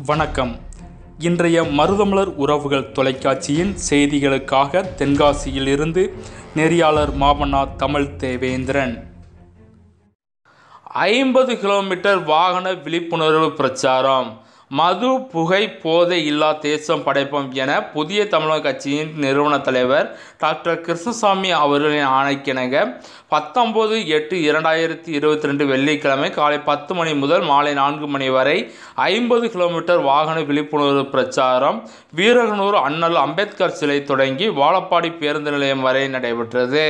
வணக்கம் இன்றைய மருதமலர் உறவுகள் தொலைக்காட்சியின் செய்திகளுக்காக தென்காசியில் இருந்து நெறியாளர் மாமன்னா தமிழ் தேவேந்திரன் ஐம்பது கிலோமீட்டர் வாகன விழிப்புணர்வு பிரச்சாரம் மது புகை போதை இல்லா தேசம் படைப்போம் என புதிய தமிழக கட்சியின் நிறுவன தலைவர் டாக்டர் கிருஷ்ணசாமி அவர்களின் ஆணைக்கிணங்க பத்தொம்போது எட்டு இரண்டாயிரத்தி இருபத்தி ரெண்டு வெள்ளிக்கிழமை காலை பத்து மணி முதல் மாலை நான்கு மணி வரை ஐம்பது கிலோமீட்டர் வாகன விழிப்புணர்வு பிரச்சாரம் வீரகனூர் அண்ணல் அம்பேத்கர் சிலை தொடங்கி வாழப்பாடி பேருந்து நிலையம் வரை நடைபெற்றது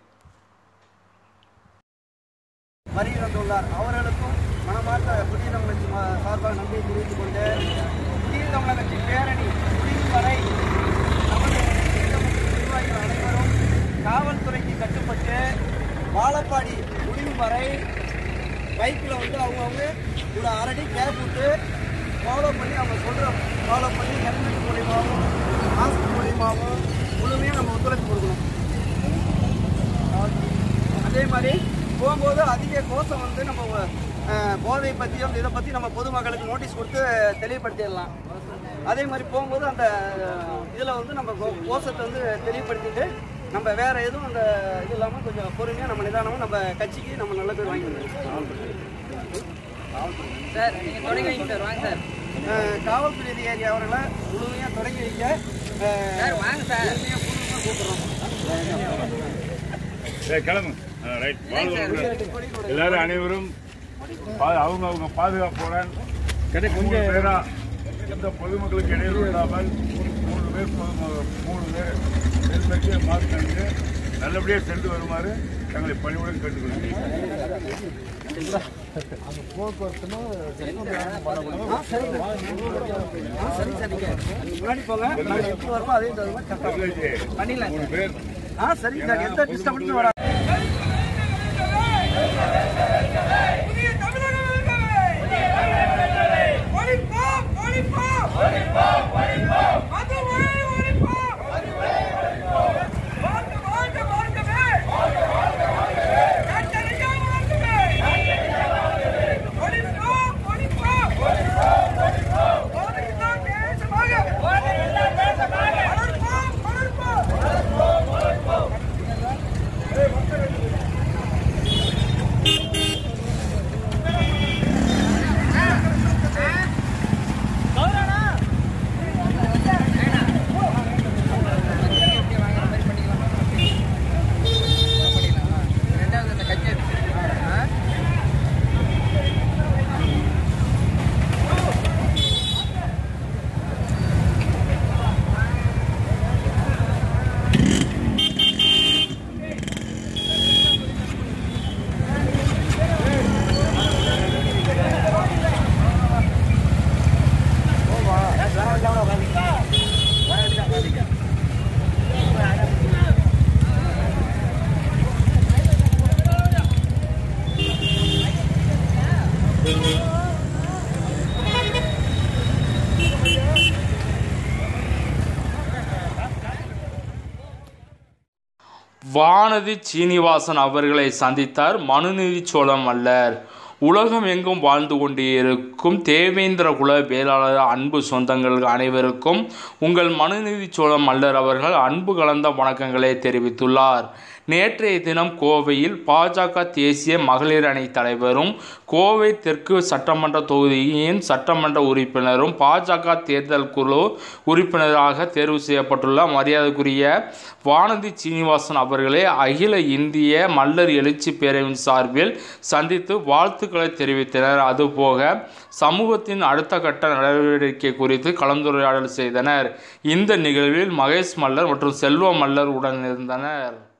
வருகை வந்துள்ளார் அவர்களுக்கும் மனமார்ந்த புதிய தமிழகட்சி மா- சார்பாக நன்றியை தெரிவித்துக் கொண்டு புதிய தமிழகட்சி பேரணி முடியும் வரை நமது புதிய தமிழகட்சி நிர்வாகிகள் அனைவரும் காவல்துறைக்கு கட்டுப்பட்டு வாழப்பாடி முடியும் வரை பைக்கில் வந்து அவங்கவுங்க ஒரு அரடி கேப் விட்டு ஃபாலோ பண்ணி அவங்க சொல்கிற ஃபாலோ பண்ணி ஹெல்மெட் மூலியமாகவும் மாஸ்க் மூலியமாகவும் முழுமையாக நம்ம ஒத்துழைப்பு கொடுக்கணும் அதே மாதிரி போகும்போது அதிக கோஷம் வந்து நம்ம அஹ், போதை பற்றியும் இதை பற்றி நம்ம பொதுமக்களுக்கு நோட்டீஸ் கொடுத்து தெளிவுபடுத்திடலாம் அதே மாதிரி போகும்போது அந்த இதில் வந்து நம்ம கோ- கோஷத்தை வந்து தெளிவுபடுத்திட்டு நம்ம வேற எதுவும் அந்த இது இல்லாமல் கொஞ்சம் பொறுமையாக நம்ம நிதானமாக நம்ம கட்சிக்கு நம்ம நல்ல பேர் வாங்கி சார் நீங்க தொடங்கி வைங்க சார் வாங்க சார் அஹ், காவல்துறை அதிகாரி அவர்களை முழுமையாக தொடங்கி வைக்க அஹ், சார் வாங்க சார் முழுமையா குழுமமா கூப்பிடுறோம் சரி கிளம்பு ஆ, ரைட் வாழ்க வளமுடன். எல்லாரும் அனைவரும் பா- அவங்க அவங்க பாதுகாப்புடன் மூணு பேரா எந்த பொதுமக்களுக்கு இடையூறு இல்லாமல் மூணு பேர் பொதும- மூணு பேர் ஹெல்மெட்டை மாஸ்க் அணிந்து நல்லபடியாக சென்று வருமாறு தங்களை பணிவுடன் கேட்டுக்கொள்கிறேன் ஆ, சரி சார் நீங்கள் முன்னாடி போங்க நாங்கள் எப்படி வருமோ அதே தகுந்த கரெக்டாக பண்ணிடலாம் மூணு பேர் ஆ சரிங்க சார் எந்த டிஸ்டர்பன்ஸும் வராது புதிய தமிழகம் ஒழிப்போம் ஒழிப்போம் மதுவை ஒழிப்போம் வாழ்க வாழ்க வாழ்கவே கட்டளையா வாழ்கவே ஒழிப்போம் ஒழிப்போம் போதையில்லா தேசமாக வளர்ப்போம் வளர்ப்போம் ரெண்டாவது அந்த கட்சி ஆ? வானதி சீனிவாசன் அவர்களை சந்தித்தார் மனுநீதி சோழம் மல்லர் உலகம் எங்கும் வாழ்ந்து கொண்டிருக்கும் தேவேந்திர குல வேளாளர் அன்பு சொந்தங்கள் அனைவருக்கும் உங்கள் மனுநீதி சோழம் மல்லர் அவர்கள் அன்பு கலந்த வணக்கங்களை தெரிவித்துள்ளார் நேற்றைய தினம் கோவையில் பாஜக தேசிய மகளிர் அணி தலைவரும் கோவை தெற்கு சட்டமன்ற தொகுதியின் சட்டமன்ற உறுப்பினரும் பாஜக தேர்தல் குழு உறுப்பினராக தேர்வு செய்யப்பட்டுள்ள மரியாதைக்குரிய வானதி சீனிவாசன் அவர்களை அகில இந்திய மல்லர் எழுச்சி பேரவையின் சார்பில் சந்தித்து வாழ்த்துக்களை தெரிவித்தனர் அதுபோக சமூகத்தின் அடுத்த கட்ட நடவடிக்கை குறித்து கலந்துரையாடல் செய்தனர் இந்த நிகழ்வில் மகேஷ் மல்லர் மற்றும் செல்வ மல்லர் உடன் இருந்தனர்